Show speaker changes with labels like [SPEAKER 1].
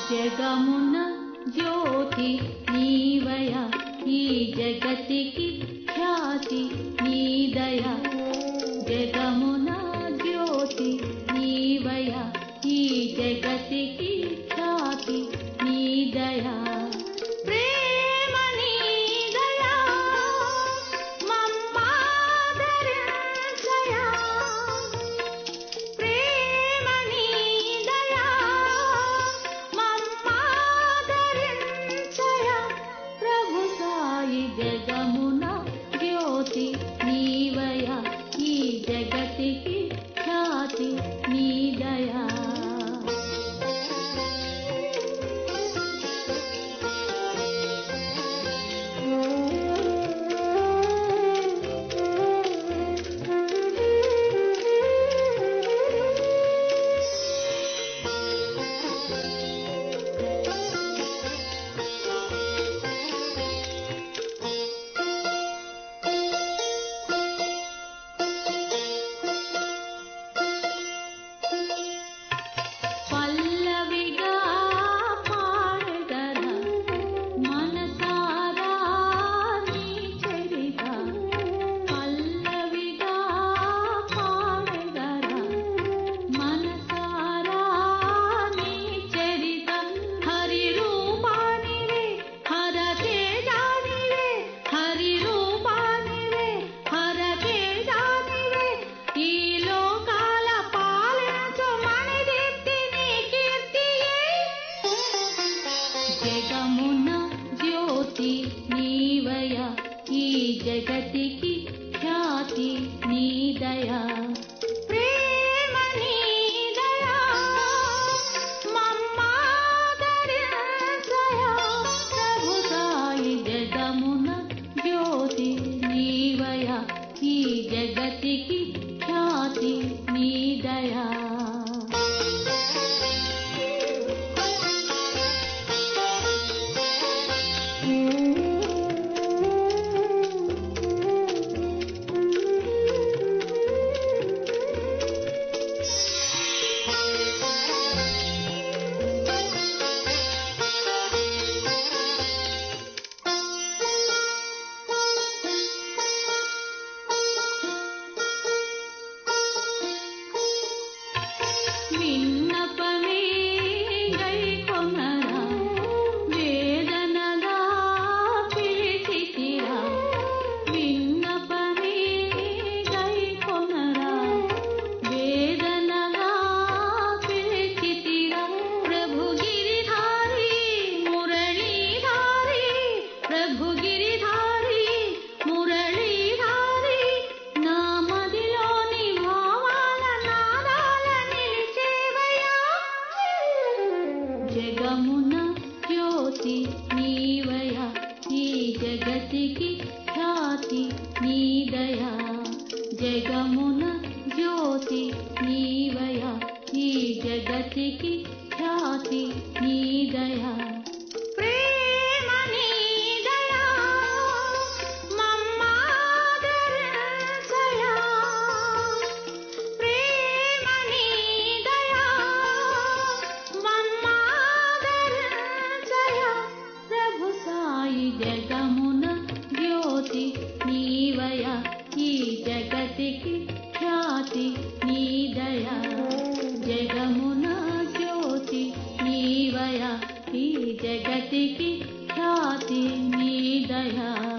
[SPEAKER 1] జగమున జ్యోతి నీవయ ఈ జగతికి ఖ్యాతి నీదయ జగమున జ్యోతి నీవయ ఈ జగతికి ఖ్యాతి నీదయ ప్రేమ నీదయ మమ్మాదరించయా ప్రేమ నీదయ మమ్మాదరించయా ప్రభు సాయి జగమున జ్యోతి నీవయ ఈ జగతికి ఖ్యాతి నీదయా పల్లవిగా పాడగల మనసారా నీ చరిత పల్లవిగా పాడగల మనసారా నీ చరిత హరి రూపానివే హర తేజానివే హరి రూపానివే హర తేజానివే ఈ లోకాల పాలించు మణిదీప్తి నీ కీర్తియే జగమున జ్యోతి నీవయ ఈ జగతికి ఖ్యాతి నీదయ ప్రేమ నీదయ మమ్మాదరించయా ప్రభు సాయి జగమున జ్యోతి నీవయ ఈ జగతికి ఖ్యాతి నీదయా విన్నపమే గైకొనరా వేదనగా పిలిచితిరా విన్నపమే గైకొనరా వేదనగా పిలిచితిరా ప్రభు గిరిధారి మురళీధారి ప్రభు గిరిధారి మురళీధారి నా మదిలోని భావాల నాదాల నిలిచేవయా జగమున జ్యోతి నీవయ ఈ జగతికి ఖ్యాతి నీదయ జగమున జ్యోతి నీవయ ఈ జగతికి ఖ్యాతి నీదయ ప్రేమ నీదయ మమ్మాదరించయా ప్రేమ నీదయ మమ్మాదరించయా ప్రభు సాయి జగమున జ్యోతి నీవయ ఈ జగతికి ఖ్యాతి నీదయ జగమున జ్యోతి నీవయ ఈ జగతికి ఖ్యాతి నీదయ